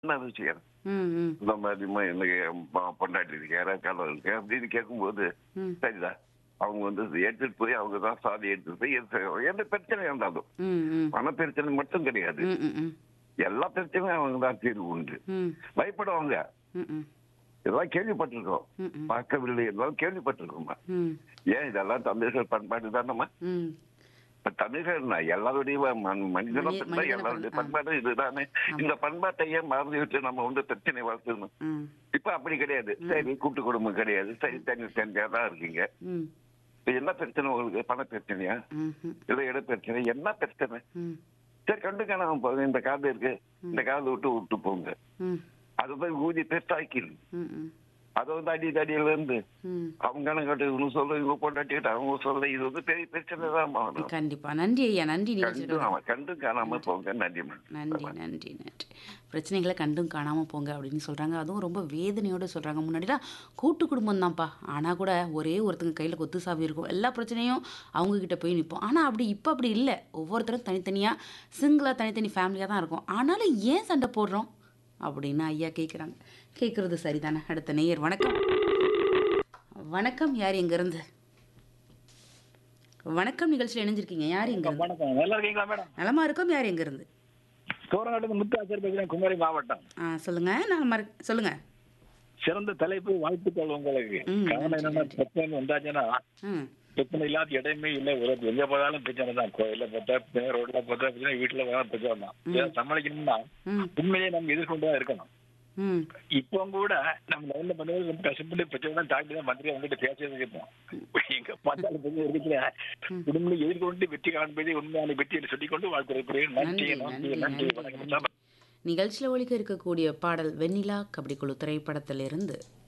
என்ன விஷயம் ம் ம் இந்த மாதிரிமா எனக்கு பொ- பொண்டாட்டி இருக்கு யாராவது கலர் இருக்கு அப்படின்னு கேட்கும்போது ம் சரிதான் அவங்க வந்து எடுத்துட்டு போய் அவங்க தான் சாதி எடுத்துட்டு போய் எது செய்வாங்க. எந்த பிரச்சனை இருந்தாலும் ம் ம் பண பிரச்சனை மட்டும் கிடையாது ம் ம் ம் எல்லா பிரச்சனையும் அவங்க தான் தீர்வு உண்டு ம் பயப்படுவாங்க ம் ம் இதெல்லாம் கேள்விப்பட்டிருக்கோம் ம் ம் பார்க்கவில்லை எல்லாம் கேள்விப்பட்டிருக்கோமா ம் ஏன் இதெல்லாம் தமிழர்கள் பண்பாடு தானம்மா ம் இப்ப தமிழர்கள் நான் எல்லாருடைய ம- மனிதனத்துல மனிதன எல்லாருடைய பண்பு, ஆ. பண்பாடு இதுதானே இந்த பண்பாட்டை ஏன் மறந்து விட்டு நம்ம வந்து பிரச்சனை வளர்த்துக்கணும் ம் இப்ப அப்படி கிடையாது சரி கூட்டு குடும்பம் கிடையாது சரி தனி தனியா தான் இருக்கீங்க ம் இப்ப என்ன பிரச்சனை உங்களுக்கு பண பிரச்சனையா ம் ம் இல்ல இட பிரச்சனை என்ன பிரச்சனை ம் சரி கண்டு காணாம போங்க இந்த காது இருக்கு இந்த காது விட்டு விட்டு போங்க ம் அதை போய் ஊதி பெருசாக்கிடு ம் ம் அதை வந்து அடி தடியில இருந்து ம் அவங்க கணக்காட்டு இவனு சொல்ல இவங்க பொண்டாட்டிக்கிட்ட அவங்க சொல்ல இது வந்து பெரிய பிரச்சனை தான் ஆகணும் கண்டிப்பா நன்றி ஐயா நன்றி நிகழ்ச்சி கண்டு ஆமா கண்டு காணாம போங்க நன்றிமா நன்றி நன்றி நன்றி பிரச்சனைகளை கண்டும் காணாமல் போங்க அப்படின்னு சொல்கிறாங்க அதுவும் ரொம்ப வேதனையோடு சொல்கிறாங்க முன்னாடிலாம் கூட்டு குடும்பம் தான்ப்பா ஆனால் கூட ஒரே ஒருத்தங்க கையில் கொத்து சாவி இருக்கும் எல்லா பிரச்சனையும் அவங்கக்கிட்ட போய் நிற்போம் ஆனால் அப்படி இப்போ அப்படி இல்லை ஒவ்வொருத்தரும் தனித்தனியாக சிங்கிளாக தனித்தனி ஃபேமிலியாக தான் இருக்கும் ஆனாலும் ஏன் சண்டை போடுறோம் அப்படின்னு ஐயா கேட்குறாங்க கேட்குறது சரிதானே அடுத்த நேயர் வணக்கம் வணக்கம் யார் எங்கேருந்து வணக்கம் நிகழ்ச்சியில் இணைஞ்சிருக்கீங்க யார் எங்கேருந்து வணக்கம் நல்லா இருக்கீங்களா மேடம் நலமா இருக்கோம் யார் எங்கேருந்து சோரநாட்டு முத்து ஆச்சார் பேசுறேன் குமரி மாவட்டம் ஆ சொல்லுங்க நான் மற சொல்லுங்க சிறந்த தலைப்பு வாழ்த்துக்கள் உங்களுக்கு ம், காரணம் என்னன்னா பிரச்சனை வந்தாச்சுன்னா ம் பிரச்சனை இல்லாத இடமே இல்லை ஒரு எங்க போனாலும் பிரச்சனை தான் கோயில பார்த்தா பிரச்சனை ரோட்ல பார்த்தா பிரச்சனை வீட்டுல போனா பிரச்சனை தான் இதை சமாளிக்கணும்னா ம் உண்மையிலேயே நம்ம எதிர்கொண்டு தான் இருக்கணும் ம் இப்போ கூட நம்ம லைன்ல பண்ணுறது ரொம்ப கஷ்டப்பட்டு பிரச்சனை தான் தாண்டி தான் மந்திரி அவங்ககிட்ட பேசுறது இருப்போம் எங்க பார்த்தாலும் பிரச்சனை இருக்குல்ல குடும்பம் எதிர்கொண்டு வெற்றி காண்பதே உண்மையான வெற்றி என்று சொல்லிக்கொண்டு வாழ்த்துறேன் நன்றி நன்றி, நன்றி நன்றி, நன்றி நன்றி, வணக்கம் நிகழ்ச்சியில் ஒழிக்க இருக்கக்கூடிய பாடல் வெண்ணிலா கபடி குழு திரைப்படத்திலிருந்து